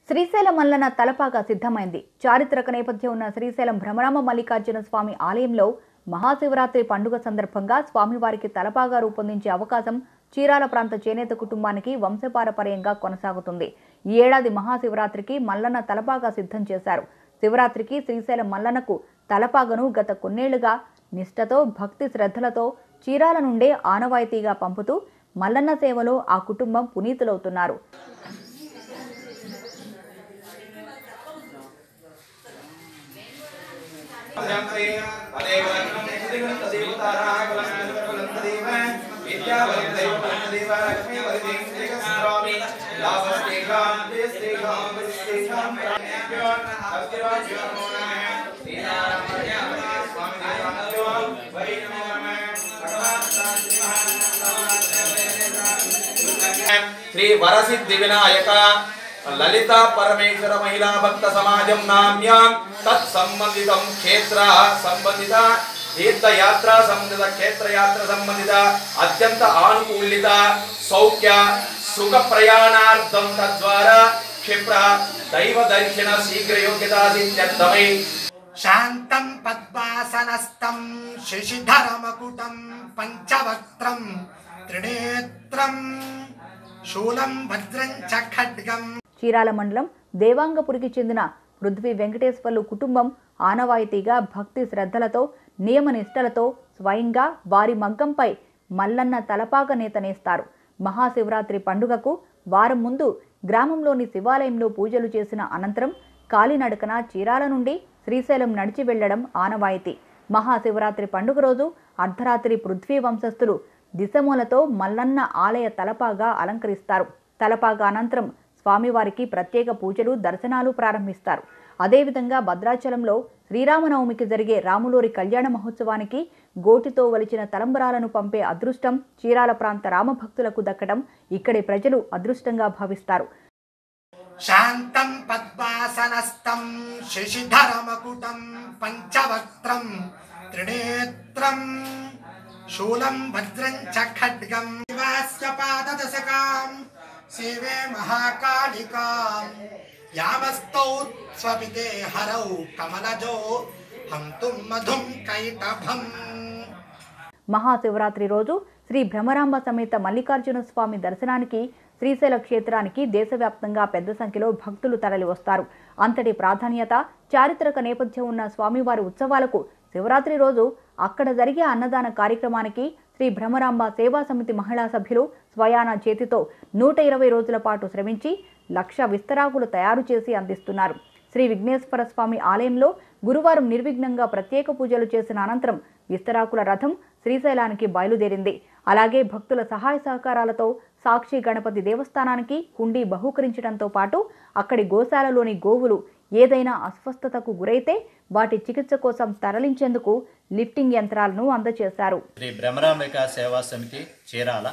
శ్రీశైలం మల్లన తలపాగా సిద్ధమైంది చారిత్రక నేపథ్యం ఉన్న శ్రీశైలం భ్రమరామ మల్లికార్జున స్వామి ఆలయంలో మహాశివరాత్రి పండుగ సందర్భంగా స్వామివారికి తలపాగా రూపొందించే అవకాశం చీరాల ప్రాంత చేనేత కుటుంబానికి వంశపారపర్యంగా కొనసాగుతుంది ఈ ఏడాది మహాశివరాత్రికి మల్లన్న తలపాగా సిద్ధం చేశారు శివరాత్రికి శ్రీశైలం మల్లన్నకు తలపాగను గత కొన్నేళ్లుగా నిష్ఠతో భక్తి శ్రద్ధలతో చీరాల నుండే ఆనవాయితీగా పంపుతూ మల్లన్న సేవలో ఆ కుటుంబం పునీతులవుతున్నారు శ్రీ వరసిద్ధి వినాయక లలిత పరమేశ్వర మహిళా భక్త సమాజం నామ్యాం తత్ సంబంధితం క్షేత్ర సంబంధిత తీర్థయాత్ర సంబంధిత క్షేత్రయాత్ర సంబంధిత అత్యంత ఆనుకూలిత సౌఖ్య సుఖ ప్రయాణార్థం తద్వారా క్షిప్ర దైవ దర్శన శీఘ్ర యోగ్యతా సిద్ధ్యర్థమై శాంతం పద్మాసనస్థం శశిధరమకుటం పంచవక్త్రం త్రినేత్రం శూలం భద్రం చ ఖడ్గం చీరాల మండలం దేవాంగపురికి చెందిన పృథ్వీ వెంకటేశ్వర్లు కుటుంబం ఆనవాయితీగా భక్తి శ్రద్ధలతో నియమ నిష్టలతో స్వయంగా వారి మగ్గంపై మల్లన్న తలపాక నేతనేస్తారు మహాశివరాత్రి పండుగకు వారం ముందు గ్రామంలోని శివాలయంలో పూజలు చేసిన అనంతరం కాలినడకన చీరాల నుండి శ్రీశైలం నడిచి వెళ్లడం ఆనవాయితీ మహాశివరాత్రి పండుగ రోజు అర్ధరాత్రి పృథ్వీ వంశస్థులు దిశమూలతో మల్లన్న ఆలయ తలపాగా అలంకరిస్తారు తలపాగా అనంతరం స్వామివారికి ప్రత్యేక పూజలు దర్శనాలు ప్రారంభిస్తారు అదేవిధంగా భద్రాచలంలో శ్రీరామనవమికి జరిగే రాములోరి కళ్యాణ మహోత్సవానికి గోటితో వలిచిన తలంబరాలను పంపే అదృష్టం చీరాల ప్రాంత రామభక్తులకు దక్కడం ఇక్కడి ప్రజలు అదృష్టంగా భావిస్తారు శాంతం పద్మాసనస్థం శశిధరమకుటం పంచవక్త్రం త్రినేత్రం శూలం భద్రం చ ఖడ్గం శివాస్య పాదదశకాం సేవే మహాకాళికాం యామస్తౌ స్వపితే హరౌ కమలజో హంతుం మధుం కైటభం మహాశివరాత్రి రోజు శ్రీ భ్రమరాంబ సమేత మల్లికార్జున స్వామి దర్శనానికి శ్రీశైల క్షేత్రానికి దేశవ్యాప్తంగా పెద్ద సంఖ్యలో భక్తులు తరలి వస్తారు అంతటి ప్రాధాన్యత చారిత్రక నేపథ్యం ఉన్న స్వామివారి ఉత్సవాలకు శివరాత్రి రోజు అక్కడ జరిగే అన్నదాన కార్యక్రమానికి శ్రీ భ్రమరాంబ సేవా సమితి మహిళా సభ్యులు స్వయాన చేతితో నూట ఇరవై రోజుల పాటు శ్రమించి లక్ష విస్తరాకులు తయారు చేసి అందిస్తున్నారు శ్రీ విఘ్నేశ్వర స్వామి ఆలయంలో గురువారం నిర్విఘ్నంగా ప్రత్యేక పూజలు చేసిన అనంతరం విస్తరాకుల రథం శ్రీశైలానికి బయలుదేరింది అలాగే భక్తుల సహాయ సహకారాలతో సాక్షి గణపతి దేవస్థానానికి హుండీ బహూకరించడంతో పాటు అక్కడి గోశాలలోని గోవులు ఏదైనా అస్వస్థతకు గురైతే వాటి చికిత్స కోసం తరలించేందుకు లిఫ్టింగ్ యంత్రాలను అందజేశారు శ్రీ భ్రమరాంబిక సేవా సమితి చీరాల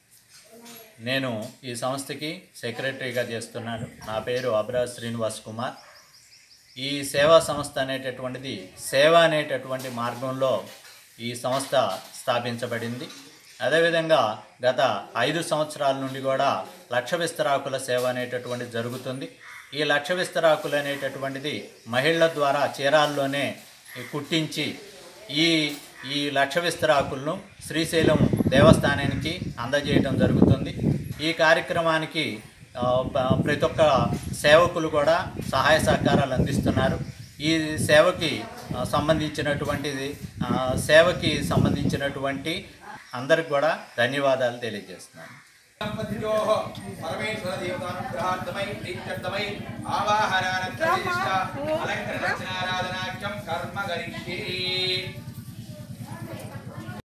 నేను ఈ సంస్థకి సెక్రటరీగా చేస్తున్నాను నా పేరు అబ్రాజ్ శ్రీనివాస్ కుమార్ ఈ సేవా సంస్థ అనేటటువంటిది సేవ అనేటటువంటి మార్గంలో ఈ సంస్థ స్థాపించబడింది అదేవిధంగా గత ఐదు సంవత్సరాల నుండి కూడా లక్ష విస్తరాకుల సేవ అనేటటువంటిది జరుగుతుంది ఈ లక్ష విస్తరాకులు అనేటటువంటిది మహిళల ద్వారా చీరాల్లోనే కుట్టించి ఈ ఈ లక్ష విస్తరాకులను శ్రీశైలం దేవస్థానానికి అందజేయడం జరుగుతుంది ఈ కార్యక్రమానికి ఆ, ప- ప్రతి ఒక్క సేవకులు కూడా సహాయ సహకారాలు అందిస్తున్నారు ఈ సేవకి ఆ, సంబంధించినటువంటిది ఆ, సేవకి సంబంధించినటువంటి అందరికి కూడా ధన్యవాదాలు తెలియజేస్తున్నాను దంపతియోః పరమేశ్వర దేవతానుగ్రహార్థమై ప్రీత్యర్థమై ఆవాహనానంతర విశిష్ట అలంకరణ రచనారాధనాఖ్యం కర్మ గరిష్యే